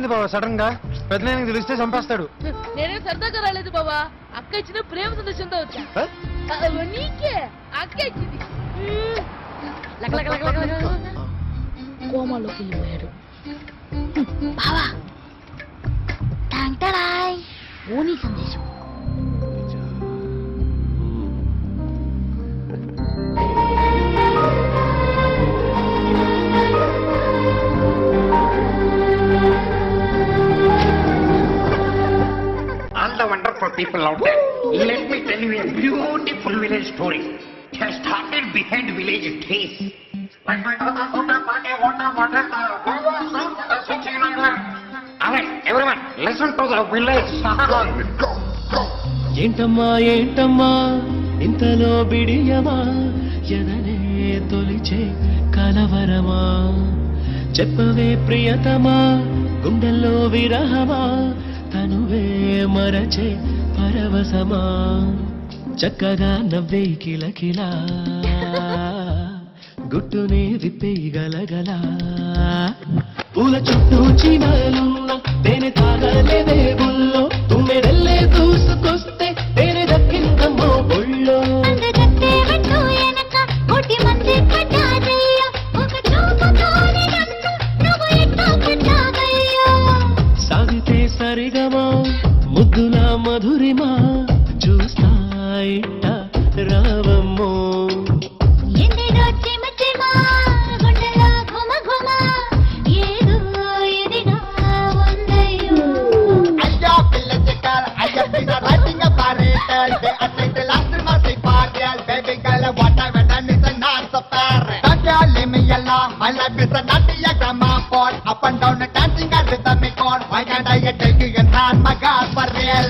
ఏమైంది బాబా సడన్ గా పెద్దనాయనకి తెలిస్తే చంపేస్తాడు నేనేం సరదాగా రాలేదు బాబా అక్క ఇచ్చిన ప్రేమ సందేశంతో వచ్చా ఆ? ఆ, నీకే అక్క ఇచ్చింది లక లక లక లక లక లక. కోమాలోకి వెళ్ళిపోయాడు బావా టాంటడాయ్ ఓనీ సందేశం all the wonderful people out there, let me tell you a beautiful village story. It has started behind village trees. Alright, everyone, listen to the village song. ఏంటమ్మా ఏంటమ్మా ఇంతలో బిడియమా ఎదనే తొలిచే కలవరమా చెప్పవే ప్రియతమా గుండెల్లో విరహమా తనువే మరచే పరవశమా చక్కగా నవ్వే కిలకిలా గుట్టునే విప్పేయి గలగల పూల చుట్టూ చీమలున్న తేనె తాగలేదే బుల్లో తుమ్మెదల్లే దూసుకొస్తే తేనె దక్కిందమ్మో బొళ్ళో అందగత్తే వెట్టు ఎనక కోటి మంది పడ్డారయ్యో ఒక చూపుతోనే నన్ను నువ్వు ఎట్టా పడ్డావయ్యో సాగితే సరిగమా ముద్దుల మధురిమా చూస్తా ఇట్ట రావమ్మో ఎందెడో చిమ చిమ గుండెలో ఘుమ ఘుమ ఏదో ఎదిగా ఉందయ్యో ஐயா பிள்ளைச்சிக்கால் ஐயா பின்ன ரைட்டிங் பாரேட்டல் தே அசைட் லாஸ்ட் மாசி பாரியல் பேபி கல what I when is not so fair தாஜா லிமி எல்லா my life is a nutty grandma for up and down dancing at rhythm me con why can't I get take you and run my god for real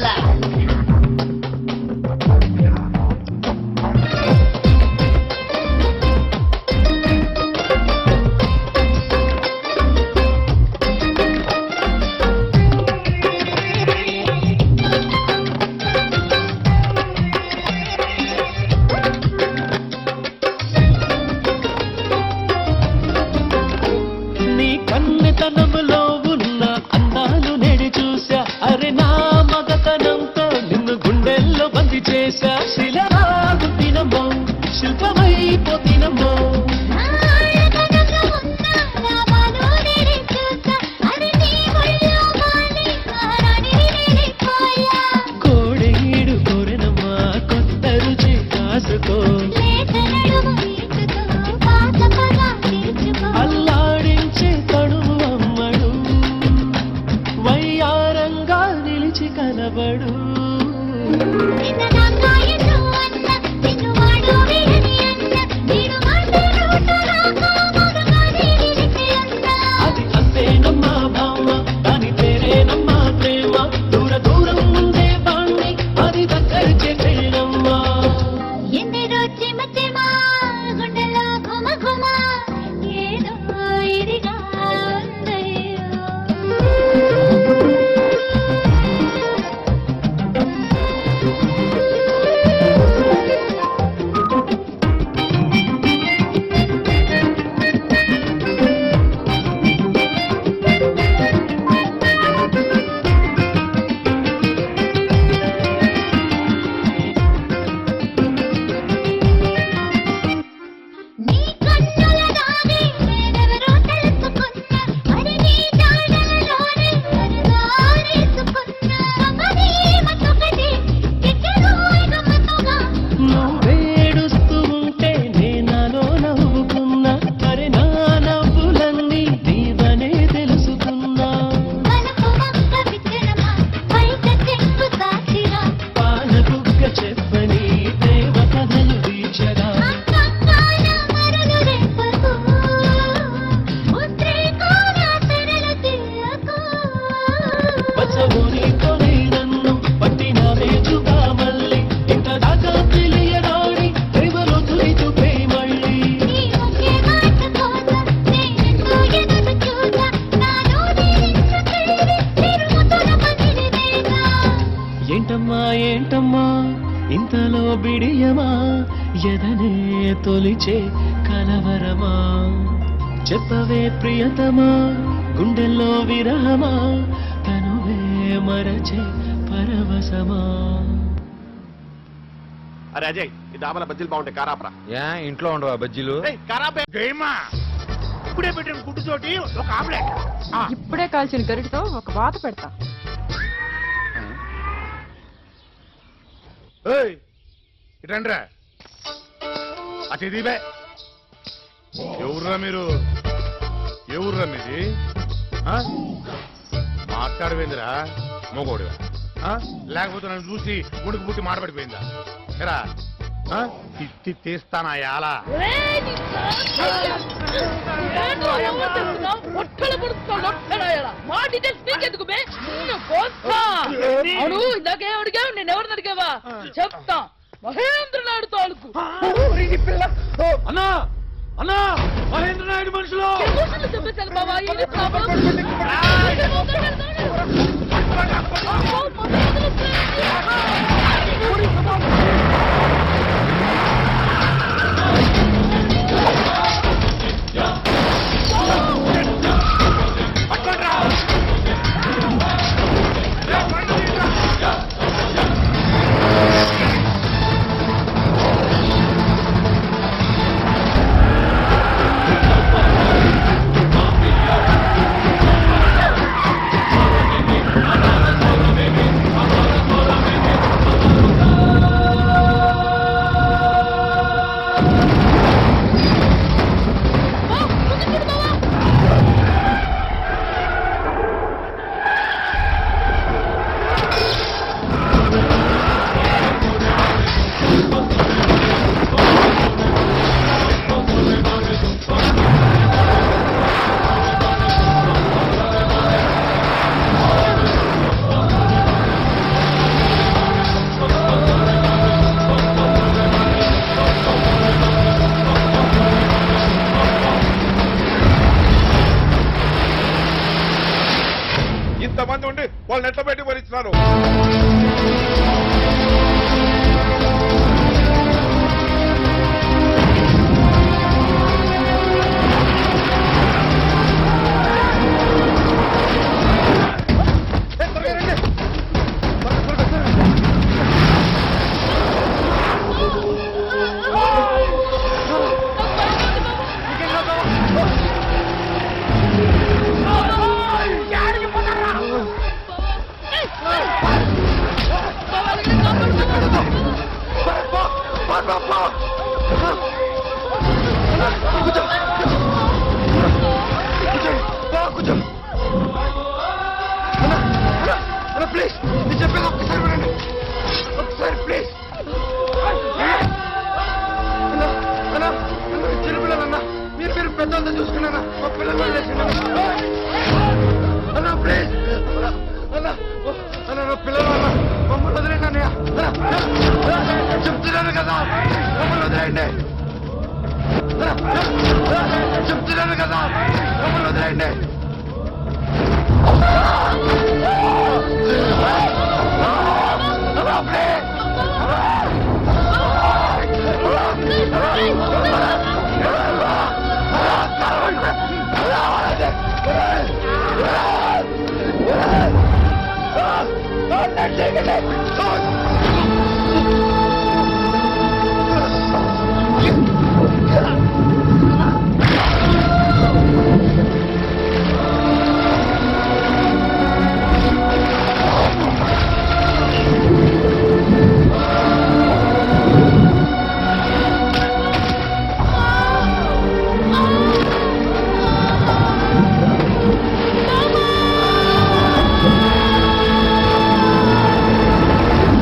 నీ కన్నెతనములో ఉన్న అందాలు నేడి చూసా అరే నా మగతనంతో నిన్ను గుండెల్లో బంది చేశా శిలరా గుట్టినమ్మో శిల్పమైపోతినమ్మో ఆడకనగా ఉన్న రామాలో నేనే చూసా అది నీ ఒళ్ళో వాలి రాణి నేలిపోయా కోడేడు కోరెనమ్మా కొత్త రుచి కాసుకో లేత నడుము ఈటుతో పాత పగా తీర్చుకో అల్లాడించే తడువు అమ్మడు వయ్యారంగా నిలిచి కనబడు నిన్న నా కాయను అన్న నిన్ను వాడు వీడని అన్న నీడు మాట నోట రాక మగగానే నిలిచి అన్న అది అంతేనమ్మా భామ దాని పేరేనమ్మా ప్రేమ దూర దూరం ఉండే బాణ్ణి అది దగ్గర చేసేనమ్మా ఎందరో చిమ చిమ గుండెలో ఘుమ ఘుమ ఏదో ఇదిగా ఉందయ్యో నీ కన్నుల దాగి నేనెవరో తెలుసుకున్నా మరి నీ జాడలలోనే అరుగారేసుకున్నా అమ్మని మతొకటి ఎక్కడో గమ్మతుగా నువ్వేడుస్తూ ఉంటే నేనాలో నవ్వుకున్నా అరే నా నవ్వులన్నీ దీవనే తెలుసుకున్నా మనకు మొక్క విత్తనమా బయట చెక్కు సాక్షిగా పాలబుగ్గ చెప్పని దేవ కథలు వీచగా అంకంగాన మరులు రేపకు ఉద్రేకాల తెరలు తీయకు పచ్చమునితోనే నన్ను పట్టిన వేచుగా మళ్ళీ ఇంత దాకా తెలియరాని ప్రేమలో తొలి చూపే మళ్ళీ నీ ఒకే మాట కోసం నేనెంతో ఎదురు చూసా నాలో నిలిచుకెళ్ళి తిరుగుతున్న పసిడిదేగా ఏంటమ్మా ఏంటమ్మా ఇంతలో బిడియమా ఎదనే తొలిచే కలవరమా చెప్పవే ప్రియతమా గుండెల్లో విరహమా తనువే మరచే పరవశమా అరే అజయ్ ఈ డాబాల బజ్జీలు బాగుంటాయి కారాపరా ఏ ఇంట్లో ఉండవా బజ్జీలు కారాపే జయమా ఇప్పుడే పెట్టిన గుడ్డుతోటి ఒక ఆమ్లెట్ ఆ, ఇప్పుడే కాల్చిన గరిటతో ఒక వాత పెడతా ఏయ్, ఇటండ్రా అతి దీపే ఎవర్రా మీరు ఎవర్రా మీది ఆ? మాట్లాడవేందిరా మోగోడివా ఆ? లేకపోతే నన్ను చూసి ఉడుకు పుట్టి మాడబడిపోయిందా ఎరా ఆ? తిత్తి తీస్తానా యాలా మా డీటెయిల్స్ నీకెందుకు బే అవును ఇందాకే అడిగావు నేను ఎవరిని అడిగావా చెప్తా మహేంద్ర నాయుడు తాలూకు అన్నా అన్నా మహేంద్ర నాయుడు మనుషులు ఎమోషన్లు చెప్పేశాను బాబా ఇది ప్రాబ్లం ఇంతమంది ఉండి వాళ్ళని ఎట్లా పెట్టి భరిస్తున్నారు ప్లీజ్ నేను చెప్పేది ఒక్కసారి వినండి ఒకసారి ప్లీజ్ అన్నా అన్నా అన్నా చిన్న పిల్లలన్నా మీరు మీరు పెద్దలతో చూసుకున్నారా మా పిల్లలు వదిలేసిండు అన్నా ప్లీజ్ అన్నా అన్నా ఓ, అన్నా నా పిల్లలు అన్నా మమ్మల్ని వదిలేండి అన్నయ్య అన్నా, చెప్తున్నాను కదా మమ్మల్ని వదిలేయండి అన్నా, చెప్తున్నాను కదా మమ్మల్ని వదిలేయండి ఆ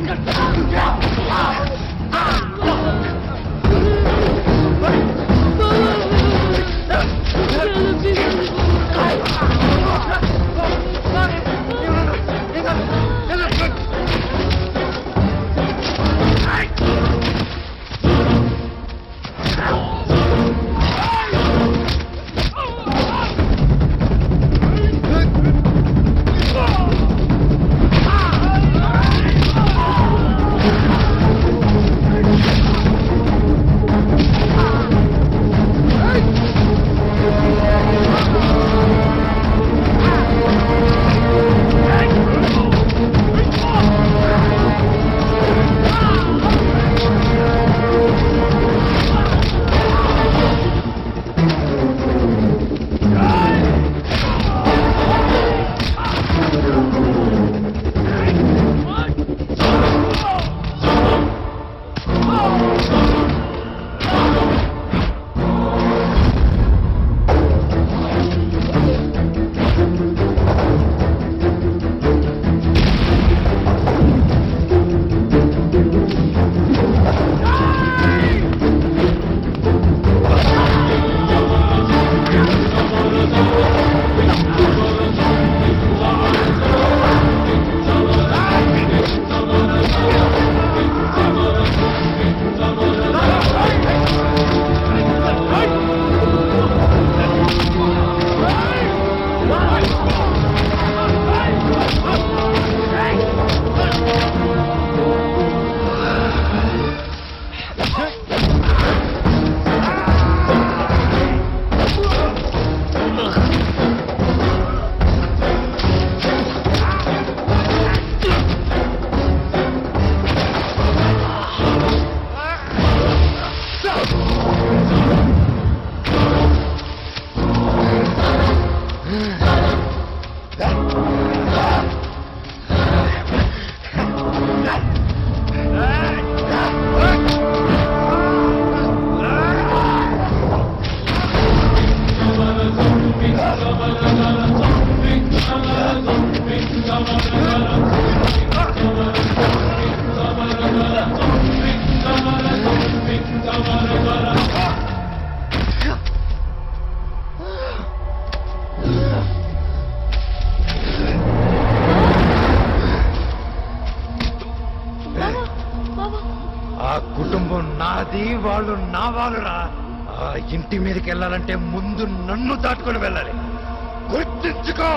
ఆ కుటుంబం నాది వాళ్ళు నా వాళ్ళురా ఆ ఇంటి మీదకి వెళ్ళాలంటే ముందు నన్ను దాటుకొని వెళ్ళాలి గుర్తించుకో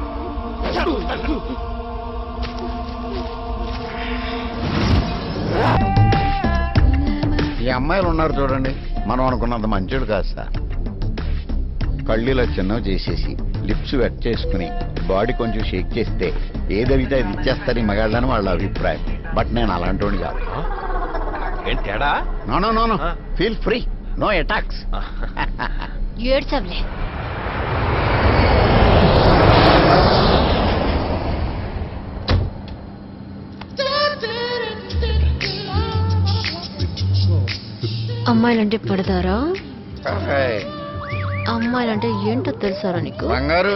ఈ అమ్మాయిలు ఉన్నారు చూడండి మనం అనుకున్నంత మంచోడు కాదు సార్ కళ్ళీలో చిన్నవి చేసేసి లిప్స్ వెట్ చేసుకుని బాడీ కొంచెం షేక్ చేస్తే ఏదైతే అది ఇచ్చేస్తారు ఈ మగాళ్ళని వాళ్ళ అభిప్రాయం బట్ నేను అలాంటి కాదు ఏంటి తేడా no no no no feel free no attacks ఏడ్చవలే అమ్మాయిలంటే పడతారా అమ్మాయిలంటే ఏంటో తెలుసారా నీకు బంగారు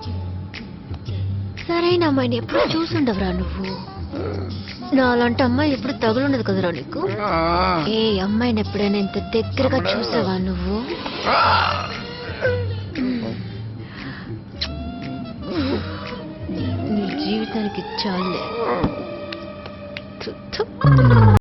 సరైన అమ్మాయిని ఎప్పుడు చూసుండవురా నువ్వు నా అలాంటి అమ్మాయి ఎప్పుడు తగులుండదు కదరా నీకు ఆ, ఏ అమ్మాయిని ఎప్పుడైనా ఇంత దగ్గరగా చూసావా నువ్వు నీ జీవితానికి చాలే థు, థు.